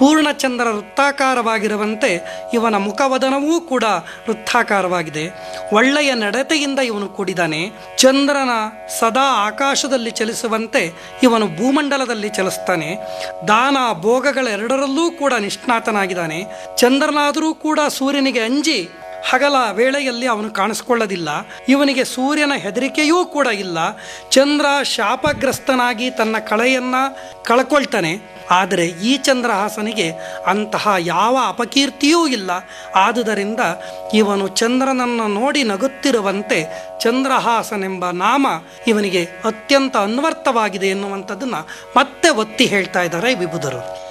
ಪೂರ್ಣಚಂದ್ರ ವೃತ್ತಾಕಾರವಾಗಿರುವಂತೆ ಇವನ ಮುಖವದನವೂ ಕೂಡ ವೃತ್ತಾಕಾರವಾಗಿದೆ ಒಳ್ಳೆಯ ನಡತೆಯಿಂದ ಇವನು ಕೂಡಿದಾನೆ ಚಂದ್ರನ ಸದಾ ಆಕಾಶದಲ್ಲಿ ಚಲಿಸುವಂತೆ ಇವನು ಭೂಮಂಡಲದಲ್ಲಿ ಚಲಿಸ್ತಾನೆ ದಾನ ಭೋಗಗಳೆರಡರಲ್ಲೂ ಕೂಡ ನಿಷ್ಣಾತನಾಗಿದ್ದಾನೆ ಚಂದ್ರನಾದರೂ ಕೂಡ ಸೂರ್ಯನಿಗೆ ಅಂಜಿ ಹಗಲ ವೇಳೆಯಲ್ಲಿ ಅವನು ಕಾಣಿಸ್ಕೊಳ್ಳೋದಿಲ್ಲ ಇವನಿಗೆ ಸೂರ್ಯನ ಹೆದರಿಕೆಯೂ ಕೂಡ ಇಲ್ಲ ಚಂದ್ರ ಶಾಪಗ್ರಸ್ತನಾಗಿ ತನ್ನ ಕಳೆಯನ್ನ ಕಳ್ಕೊಳ್ತಾನೆ ಆದರೆ ಈ ಚಂದ್ರಹಾಸನಿಗೆ ಅಂತಹ ಯಾವ ಅಪಕೀರ್ತಿಯೂ ಇಲ್ಲ ಆದುದರಿಂದ ಇವನು ಚಂದ್ರನನ್ನು ನೋಡಿ ನಗುತ್ತಿರುವಂತೆ ಚಂದ್ರಹಾಸನೆಂಬ ನಾಮ ಇವನಿಗೆ ಅತ್ಯಂತ ಅನ್ವರ್ಥವಾಗಿದೆ ಎನ್ನುವಂಥದ್ದನ್ನು ಮತ್ತೆ ಒತ್ತಿ ಹೇಳ್ತಾ ಇದ್ದಾರೆ ವಿಭುಧರು